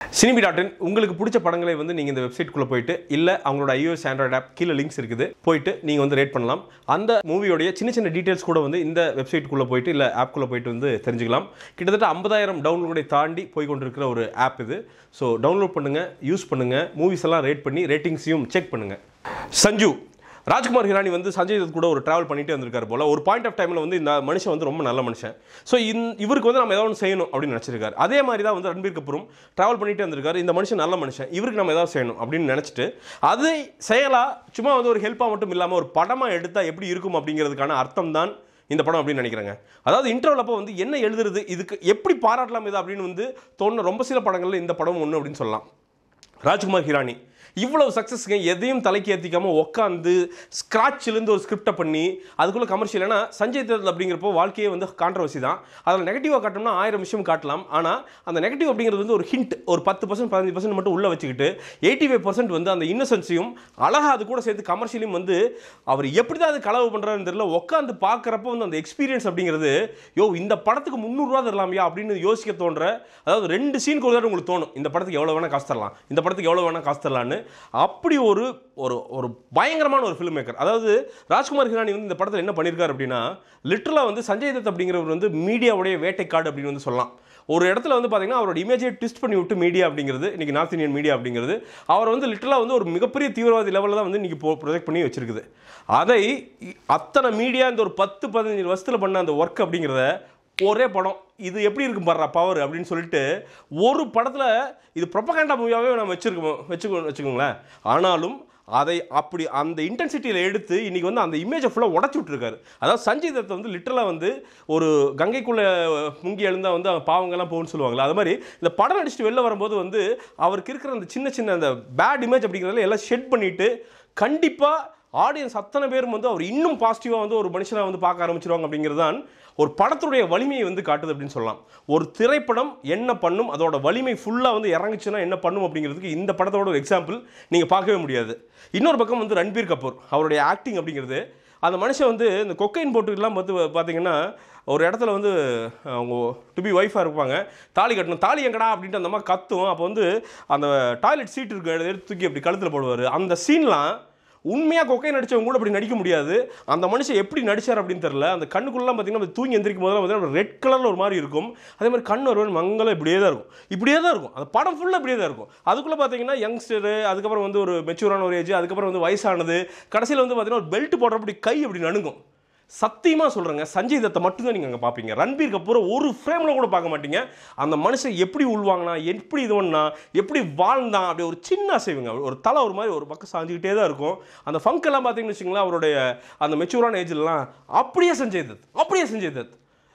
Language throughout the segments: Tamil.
சினிமி டாட் இன் உங்களுக்கு பிடிச்ச படங்களை வந்து நீங்கள் இந்த வெப்சைட்குள்ளே போயிட்டு இல்லை அவங்களோட iOS ஆண்ட்ராய்ட் ஆப் கீழே லிங்க்ஸ் இருக்குது போயிட்டு நீங்கள் வந்து ரேட் பண்ணலாம் அந்த மூவியோடைய சின்ன சின்ன டீட்டெயில்ஸ் கூட வந்து இந்த வெப்சைட்டுக்குள்ளே போயிட்டு இல்லை ஆப்குள்ளே போயிட்டு வந்து தெரிஞ்சுக்கலாம் கிட்டத்தட்ட ஐம்பதாயிரம் டவுன்லோடை தாண்டி போய் கொண்டிருக்கிற ஒரு ஆப் இது ஸோ டவுன்லோட் பண்ணுங்கள் யூஸ் பண்ணுங்கள் மூவிஸ் எல்லாம் ரேட் பண்ணி ரேட்டிங்ஸையும் செக் பண்ணுங்கள் சஞ்சு ராஜ்குமார் ஹிரானி வந்து சஞ்சய் தத் கூட ஒரு டிராவல் பண்ணிட்டு வந்திருக்காரு போல ஒரு பாயிண்ட் ஆஃப் டைமில் வந்து இந்த மனுஷன் வந்து ரொம்ப நல்ல மனுஷன் ஸோ இந் இவருக்கு வந்து நம்ம ஏதாவது ஒன்று செய்யணும் அப்படின்னு நினச்சிருக்காரு அதே மாதிரி தான் வந்து ரன்பீர் கபூரும் டிராவல் பண்ணிட்டு வந்திருக்காரு இந்த மனுஷன் நல்ல மனுஷன் இவருக்கு நம்ம ஏதாவது செய்யணும் அப்படின்னு நினச்சிட்டு அதை செயலாக சும்மா வந்து ஒரு ஹெல்ப்பாக மட்டும் இல்லாமல் ஒரு படமாக எடுத்தால் எப்படி இருக்கும் அப்படிங்கிறதுக்கான அர்த்தம் தான் இந்த படம் அப்படின்னு நினைக்கிறேங்க அதாவது இன்டர்வல் அப்போ வந்து என்ன எழுதுறது இதுக்கு எப்படி பாராட்டலாம் இது அப்படின்னு வந்து தோணுன ரொம்ப சில படங்களில் இந்த படம் ஒன்று அப்படின்னு சொல்லலாம் ராஜ்குமார் ஹிரானி இவ்வளவு சக்ஸஸ்ங்க எதையும் தலைக்கு ஏற்றிக்காம உட்காந்து ஸ்க்ராட்சிலேருந்து ஒரு ஸ்கிரிப்டை பண்ணி அதுக்குள்ளே கமர்ஷியல் ஏன்னா சஞ்சய் தத் அப்படிங்கிறப்போ வாழ்க்கையே வந்து கான்ட்ரவர்சி தான் அதில் நெகட்டிவாக காட்டணும்னா ஆயிரம் விஷயம் காட்டலாம் ஆனால் அந்த நெகட்டிவ் அப்படிங்கிறது வந்து ஒரு ஹிண்ட் ஒரு பத்து பர்சன்ட் பதினஞ்சு பர்சன்ட் மட்டும் உள்ளே வச்சுக்கிட்டு எயிட்டி ஃபைவ் பர்சன்ட் வந்து அந்த இன்னசென்ஸையும் அழகாக அது கூட சேர்த்து கமர்ஷியலையும் வந்து அவர் எப்படி தான் அது களவு பண்ணுறாருன்னு தெரியல உட்காந்து பார்க்குறப்போ வந்து அந்த எக்ஸ்பீரியன்ஸ் அப்படிங்கிறது யோ இந்த படத்துக்கு முந்நூறுரூவா தரலாமையா அப்படின்னு யோசிக்க தோன்ற அதாவது ரெண்டு சீனுக்கு ஒரு தடவை உங்களுக்கு தோணும் இந்த படத்துக்கு எவ்வளோ வேணால் காசு தரலாம் இந்த படத்துக்கு எவ்வளோ வேணால் காசு தரலான்னு அப்படி ஒரு ஒரு ஒரு பயங்கரமான ஒரு ஃபில்ம் மேக்கர் அதாவது ராஜ்குமார் ஹிரானி வந்து இந்த படத்தில் என்ன பண்ணியிருக்காரு அப்படின்னா லிட்டரலாக வந்து சஞ்சய் தத் அப்படிங்கிறவர் வந்து மீடியாவுடைய வேட்டைக்காடு அப்படின்னு வந்து சொல்லலாம் ஒரு இடத்துல வந்து பார்த்தீங்கன்னா அவரோட இமேஜை ட்விஸ்ட் பண்ணி விட்டு மீடியா அப்படிங்கிறது இன்னைக்கு நார்த் இந்தியன் மீடியா அப்படிங்கிறது அவர் வந்து லிட்டரலாக வந்து ஒரு மிகப்பெரிய தீவிரவாதி லெவலில் தான் வந்து இன்னைக்கு ப்ரொஜெக்ட் பண்ணி வச்சிருக்குது அதை இ- அத்தனை மீடியா இந்த ஒரு பத்து பதினஞ்சு வருஷத்தில் பண்ண அந்த ஒர்க் அப்படிங்கிறத ஒரே படம் இது எப்படி இருக்கும் பாடுறா பவர் அப்படின்னு சொல்லிட்டு ஒரு படத்தில் இது ப்ரொப்பகேண்டா மூவியாகவே நம்ம வச்சிருக்கோம் வச்சுக்கோ வச்சுக்கோங்களேன் ஆனாலும் அதை அப்படி அந்த இன்டென்சிட்டியில் எடுத்து இன்னைக்கு வந்து அந்த இமேஜை ஃபுல்லாக உடச்சி விட்டுருக்காரு அதாவது சஞ்சய் தத் வந்து லிட்டரலாக வந்து ஒரு கங்கைக்குள்ளே முங்கி எழுந்தா வந்து அவங்க பாவங்கள்லாம் போகும்னு சொல்லுவாங்களா அது மாதிரி இந்த படம் நடிச்சுட்டு வெளில வரும்போது வந்து அவருக்கு இருக்கிற அந்த சின்ன சின்ன அந்த பேட் இமேஜ் அப்படிங்கிறதுல எல்லாம் ஷெட் பண்ணிட்டு கண்டிப்பாக ஆடியன்ஸ் அத்தனை பேரும் வந்து அவர் இன்னும் பாசிட்டிவாக வந்து ஒரு மனுஷனை வந்து பார்க்க ஆரம்பிச்சிருவாங்க அப்படிங்கிறது தான் ஒரு படத்துடைய வலிமையை வந்து காட்டுது அப்படின்னு சொல்லலாம் ஒரு திரைப்படம் என்ன பண்ணும் அதோட வலிமை ஃபுல்லாக வந்து இறங்குச்சுன்னா என்ன பண்ணும் அப்படிங்கிறதுக்கு இந்த படத்தோட ஒரு எக்ஸாம்பிள் நீங்கள் பார்க்கவே முடியாது இன்னொரு பக்கம் வந்து ரன்பீர் கபூர் அவருடைய ஆக்டிங் அப்படிங்கிறது அந்த மனுஷன் வந்து இந்த கொக்கைன் போட்டுக்கெல்லாம் பார்த்து பார்த்தீங்கன்னா ஒரு இடத்துல வந்து அவங்க டு பி ஒய்ஃபாக இருப்பாங்க தாலி கட்டணும் தாலி எங்கடா அப்படின்ட்டு அந்த மாதிரி கத்தும் அப்போ வந்து அந்த டாய்லெட் சீட் இருக்கு அதை எடுத்து தூக்கி அப்படி கழுத்தில் போடுவார் அந்த சீன்லாம் உண்மையாக கொக்கை நடிச்சவங்க கூட அப்படி நடிக்க முடியாது அந்த மனுஷன் எப்படி நடிச்சார் அப்படின்னு தெரியல அந்த கண்ணுக்குள்ளலாம் பார்த்தீங்கன்னா அப்படி தூங்கி எந்திரிக்கும் போதெல்லாம் பார்த்தீங்கன்னா ரெட் கலரில் ஒரு மாதிரி இருக்கும் அதே மாதிரி கண் ஒரு மங்கலம் இப்படியே தான் இருக்கும் இப்படியே தான் இருக்கும் அந்த படம் ஃபுல்லாக இப்படியே தான் இருக்கும் அதுக்குள்ளே பார்த்தீங்கன்னா யங்ஸ்டரு அதுக்கப்புறம் வந்து ஒரு மெச்சூரான ஒரு ஏஜ் அதுக்கப்புறம் வந்து வயசானது கடைசியில் வந்து பார்த்தீங்கன்னா ஒரு பெல்ட் போடுறப்படி கை அப்படி நடுங்கும் சத்தியமாக சொல்கிறேங்க சஞ்சய் தத்தை மட்டும்தான் நீங்கள் அங்கே பார்ப்பீங்க ரன்பீர் கபூரை ஒரு ஃப்ரேமில் கூட பார்க்க மாட்டீங்க அந்த மனுஷன் எப்படி உள்வாங்கினா எப்படி இது பண்ணா எப்படி வாழ்ந்தான் அப்படி ஒரு சின்ன அசைவுங்க ஒரு தலை ஒரு மாதிரி ஒரு பக்கம் சாஞ்சிக்கிட்டே தான் இருக்கும் அந்த ஃபங்க் எல்லாம் பார்த்தீங்கன்னு வச்சுங்களேன் அவருடைய அந்த மெச்சூரான ஏஜ்லலாம் அப்படியே சஞ்சய் தத் அப்படியே சஞ்சய் தத்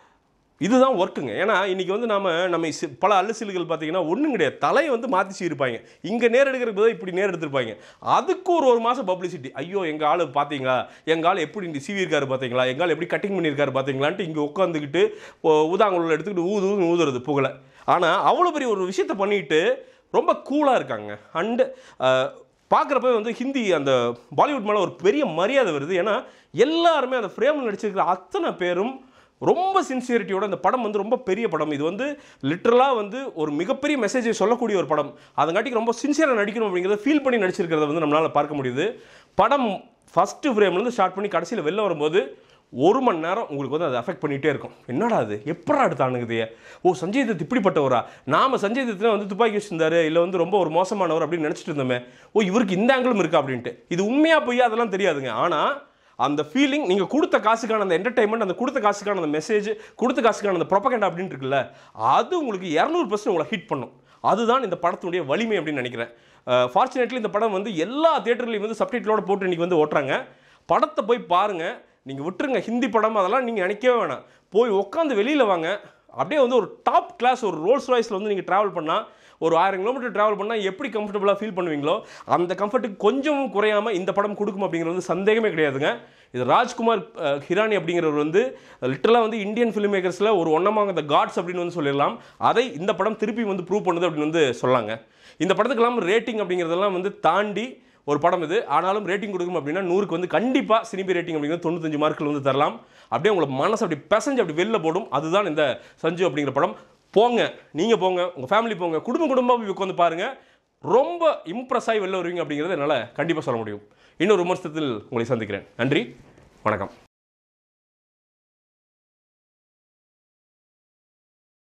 இதுதான் ஒர்க்குங்க ஏன்னா இன்னைக்கு வந்து நாம நம்ம சி- பல அல்லசில்கள் பார்த்தீங்கன்னா ஒன்றும் கிடையாது தலையை வந்து மாற்றி சீருப்பாங்க இங்கே நேர் எடுக்கிறதுக்கு பதிலா இப்படி நேர் எடுத்திருப்பாங்க அதுக்கு ஒரு ஒரு மாதம் பப்ளிசிட்டி ஐயோ எங்கள் ஆள் பார்த்தீங்களா எங்கள் ஆள் எப்படி இந்த சீவி இருக்காரு பார்த்தீங்களா எங்கள் ஆள் எப்படி கட்டிங் பண்ணியிருக்காரு பார்த்தீங்களான்ட்டு இங்கே உட்காந்துக்கிட்டு ஊதாங்குழல் எடுத்துக்கிட்டு ஊது ஊதுன்னு ஊதுறது புகழை ஆனால் அவ்வளோ பெரிய ஒரு விஷயத்தை பண்ணிட்டு ரொம்ப கூலாக இருக்காங்க அண்டு பார்க்குறப்ப வந்து ஹிந்தி அந்த பாலிவுட் மேலே ஒரு பெரிய மரியாதை வருது ஏன்னா எல்லாருமே அந்த ஃப்ரேமில் நடிச்சிருக்கிற அத்தனை பேரும் ரொம்ப சின்சியரிட்டியோட இந்த படம் வந்து ரொம்ப பெரிய படம் இது வந்து லிட்ரலாக வந்து ஒரு மிகப்பெரிய மெசேஜை சொல்லக்கூடிய ஒரு படம் அதங்காட்டிக்கு ரொம்ப சின்சியராக நடிக்கணும் அப்படிங்கிறத ஃபீல் பண்ணி நடிச்சிருக்கிறத வந்து நம்மளால் பார்க்க முடியுது படம் ஃபஸ்ட்டு ஃப்ரேம்லேருந்து ஸ்டார்ட் பண்ணி கடைசியில் வெளில வரும்போது ஒரு மணி நேரம் உங்களுக்கு வந்து அதை அஃபெக்ட் பண்ணிகிட்டே இருக்கும் என்னடா அது எப்படா எடுத்தானுங்குது ஓ சஞ்சய் தத் இப்படிப்பட்டவரா நாம சஞ்சய் தத்னா வந்து துப்பாக்கி வச்சிருந்தாரு இல்லை வந்து ரொம்ப ஒரு மோசமானவர் அப்படின்னு நினச்சிட்டு இருந்தோமே ஓ இவருக்கு இந்த ஆங்கிளும் இருக்கா அப்படின்ட்டு இது உண்மையாக போய் அதெல்லாம் தெரியாதுங்க ஆனால் அந்த ஃபீலிங் நீங்கள் கொடுத்த காசுக்கான அந்த என்டர்டைன்மெண்ட் அந்த கொடுத்த காசுக்கான அந்த மெசேஜ் கொடுத்த காசுக்கான அந்த ப்ரொபகண்டா அப்படின்னு இருக்குல்ல அது உங்களுக்கு இரநூறு பர்சன்ட் உங்களை ஹிட் பண்ணும் அதுதான் இந்த படத்தினுடைய வலிமை அப்படின்னு நினைக்கிறேன் ஃபார்ச்சுனேட்லி இந்த படம் வந்து எல்லா தியேட்டர்லையும் வந்து சப்டைட்டிலோட போட்டு இன்னைக்கு வந்து ஓட்டுறாங்க படத்தை போய் பாருங்க நீங்கள் விட்டுருங்க ஹிந்தி படம் அதெல்லாம் நீங்கள் நினைக்கவே வேணாம் போய் உட்காந்து வெளியில் வாங்க அப்படியே வந்து ஒரு டாப் கிளாஸ் ஒரு ரோல்ஸ் ராய்ஸில் வந்து நீங்கள் ட்ராவல் பண்ணால் ஒரு ஆயிரம் கிலோமீட்டர் ட்ராவல் பண்ணால் எப்படி கம்ஃபர்டபுளாக ஃபீல் பண்ணுவீங்களோ அந்த கம்ஃபர்ட்டுக்கு கொஞ்சமும் குறையாமல் இந்த படம் கொடுக்கும் அப்படிங்கிறது வந்து சந்தேகமே கிடையாதுங்க இது ராஜ்குமார் அஹ், ஹிரானி அப்படிங்கிறவர் வந்து லிட்டரலாக வந்து இந்தியன் ஃபிலிம் மேக்கர்ஸில் ஒரு ஒன்னமாக த காட்ஸ் அப்படின்னு வந்து சொல்லிடலாம் அதை இந்த படம் திருப்பி வந்து ப்ரூவ் பண்ணுது அப்படின்னு வந்து சொல்லாங்க இந்த படத்துக்கெல்லாம் ரேட்டிங் அப்படிங்கிறதெல்லாம் வந்து தாண்டி ஒரு படம் இது ஆனாலும் ரேட்டிங் கொடுக்கணும் அப்படின்னா நூறுக்கு வந்து கண்டிப்பாக சினிபி ரேட்டிங் அப்படிங்கிறது தொண்ணூத்தஞ்சு மார்க்கில் வந்து தரலாம் அப்படியே உங்களுக்கு மனசு அப்படி பிசைஞ்சு அப்படி வெளில போடும் அதுதான் இந்த சஞ்சு அப்படிங்கிற படம் போங்க நீங்கள் போங்க உங்கள் ஃபேமிலி போங்க குடும்ப குடும்பமாக போய் உட்காந்து பாருங்கள் ரொம்ப இம்ப்ரெஸ் ஆகி வெளில வருவீங்க அப்படிங்கிறத என்னால் கண்டிப்பாக சொல்ல முடியும் இன்னொரு விமர்சனத்தில் உங்களை சந்திக்கிறேன் நன்றி வணக்கம்